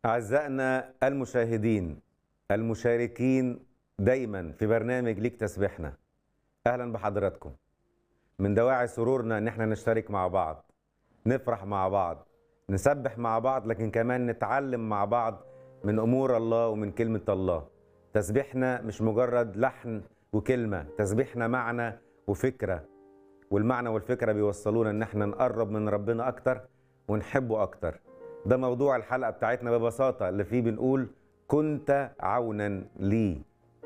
أعزائنا المشاهدين المشاركين دايما في برنامج ليك تسبيحنا أهلا بحضراتكم من دواعي سرورنا إن احنا نشترك مع بعض نفرح مع بعض نسبح مع بعض لكن كمان نتعلم مع بعض من أمور الله ومن كلمة الله تسبيحنا مش مجرد لحن وكلمة تسبيحنا معنى وفكرة والمعنى والفكرة بيوصلونا إن احنا نقرب من ربنا أكتر ونحبه أكتر ده موضوع الحلقة بتاعتنا ببساطة اللي فيه بنقول كنت عونا لي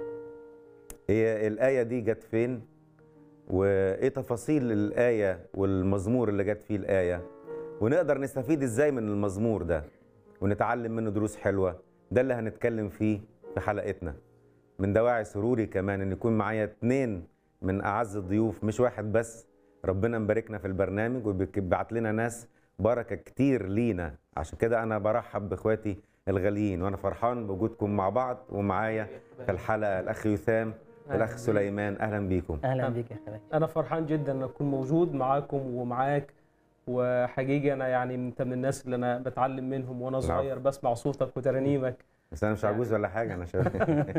هي الآية دي جت فين وإيه تفاصيل الآية والمزمور اللي جت فيه الآية ونقدر نستفيد إزاي من المزمور ده ونتعلم منه دروس حلوة ده اللي هنتكلم فيه في حلقتنا من دواعي سروري كمان ان يكون معايا اتنين من اعز الضيوف مش واحد بس ربنا مباركنا في البرنامج وبيبعت لنا ناس بركه كتير لينا عشان كده انا برحب باخواتي الغاليين وانا فرحان بوجودكم مع بعض ومعايا في الحلقه الاخ يثام والاخ سليمان اهلا بيكم اهلا أهلا. بيك يا حبايبي انا فرحان جدا ان اكون موجود معاكم ومعاك وحقيقي انا يعني انت من الناس اللي انا بتعلم منهم وانا صغير بسمع صوتك وترانيمك بس انا مش عجوز ولا حاجه انا شايف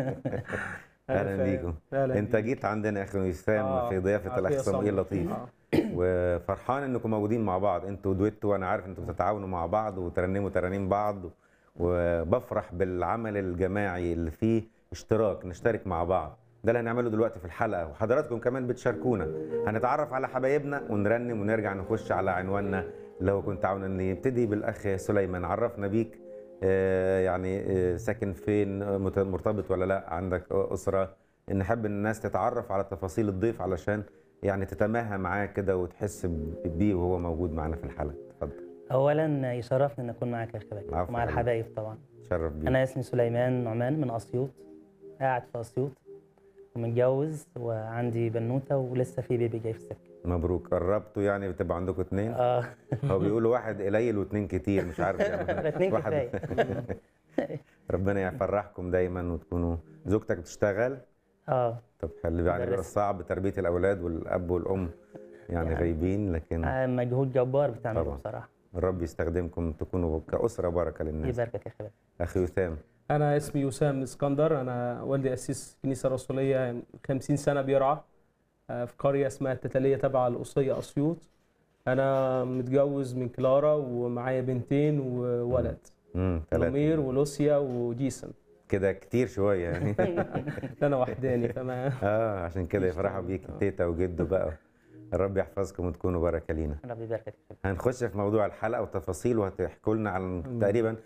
اهلا ف- بيكم أهلاً انت بيك. جيت عندنا يا اخي يثام آه، في ضيافه الاخ أخويا صموئيل صموئيل. لطيف آه. وفرحان انكم موجودين مع بعض انتوا دويتو وانا عارف انتوا بتتعاونوا مع بعض وترنموا ترانيم بعض وبفرح بالعمل الجماعي اللي فيه اشتراك نشترك مع بعض ده اللي هنعمله دلوقتي في الحلقه وحضراتكم كمان بتشاركونا هنتعرف على حبايبنا ونرنم ونرجع نخش على عنواننا اللي هو كنت عاونا نبتدي بالاخ سليمان عرفنا بيك آه، يعني آه، ساكن فين آه، مت- مرتبط ولا لا عندك اسره نحب ان الناس تتعرف على تفاصيل الضيف علشان يعني تتماهى معاه كده وتحس بيه وهو موجود معانا في الحلقه اتفضل اولا يشرفني ان اكون معاك يا حبايبي عفواً. ومع الحبايب طبعا تشرف بيه انا اسمي سليمان نعمان من اسيوط قاعد في اسيوط ومتجوز وعندي بنوته ولسه في بيبي جاي في السكه مبروك قربتوا يعني بتبقى عندكم اتنين اه هو بيقولوا واحد قليل واتنين كتير مش عارف يعني اتنين واحد- كفايه ربنا يفرحكم دايما وتكونوا زوجتك بتشتغل اه طب حلو يعني بيبقى مدرسة. صعب تربيه الاولاد والاب والام يعني يعني غايبين لكن آه، مجهود جبار بتعمله طبعاً. بصراحه الرب يستخدمكم تكونوا كاسره بركه للناس يباركك يا حبايبي اخي وسام انا اسمي وسام اسكندر انا والدي اسيس كنيسه رسوليه 50 سنه بيرعى آه، في قريه اسمها التتاليه تبع القصيه اسيوط انا متجوز من كلارا ومعايا بنتين وولد امم ثلاثه نمير ولوسيا وجيسون كده كتير شويه يعني انا وحداني فما اه عشان كده يفرحوا بيك تيتا وجدو بقى الرب يحفظكم وتكونوا بركه لينا ربي يباركك يا حبايبي هنخش في موضوع الحلقه وتفاصيل وهتحكوا لنا عن تقريبا